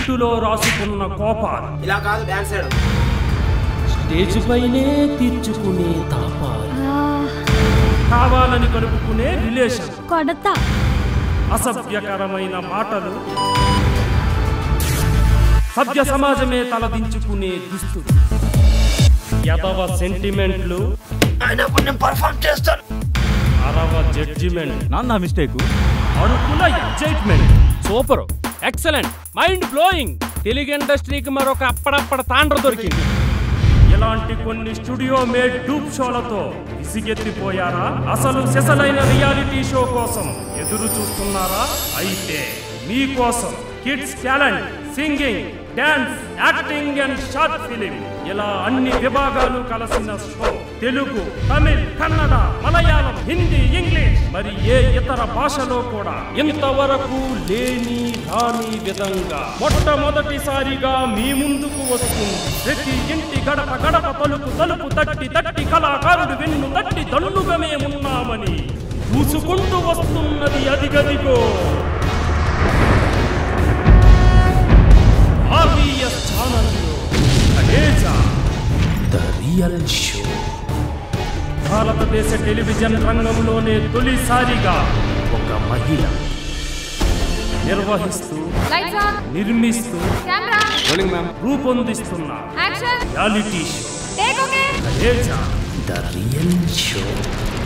జుట్టులో రాసుకున్న కోపాలు ఇలా కాదు డాన్స్ చేయడం స్టేజ్ పైనే తీర్చుకునే తాపాలు కావాలని కలుపుకునే రిలేషన్ కొడతా అసభ్యకరమైన మాటలు సభ్య సమాజమే తలదించుకునే దుస్తులు యదవ సెంటిమెంట్లు పర్ఫామ్ చేస్తాను అరవ జడ్జిమెంట్ నాన్న మిస్టేక్ అడుగుల excitement super excellent mind blowing Telugu ఇండస్ట్రీకి మరొక అప్పడప్పడ తాండ్ర దొరికింది ఇలాంటి కొన్ని స్టూడియో మేడ్ డూప్ షోలతో విసిగెత్తిపోయారా అసలు సెసలైన రియాలిటీ షో కోసం ఎదురు చూస్తున్నారా అయితే మీకోసం kids talent singing dance acting and short film ఇలా అన్ని విభాగాలు కలిసిన షో తెలుగు తమిళ్ కన్నడ మలయాళం హిందీ ఇంగ్లీష్ మరి ఏ ఇతర భాషలో కూడా ఇంతవరకు లేని రాని విధంగా మొట్టమొదటిసారిగా మీ ముందుకు వస్తుంది ప్రతి ఇంటి గడప గడప తలుపు తలుపు తట్టి తట్టి కళాకారుడు వెన్ను తట్టి దన్నుగా మేమున్నామని చూసుకుంటూ వస్తున్నది అదిగదిగో ఆర్వీఎస్ ఛానల్లో కలేజా ద రియల్ షో భారతదేశ టెలివిజన్ రంగంలోనే తొలిసారిగా ఒక మహిళ నిర్వహిస్తూ లైట్స్ ఆన్ నిర్మిస్తూ కెమెరా రూపొందిస్తున్న action reality show take okay Kaleja the real show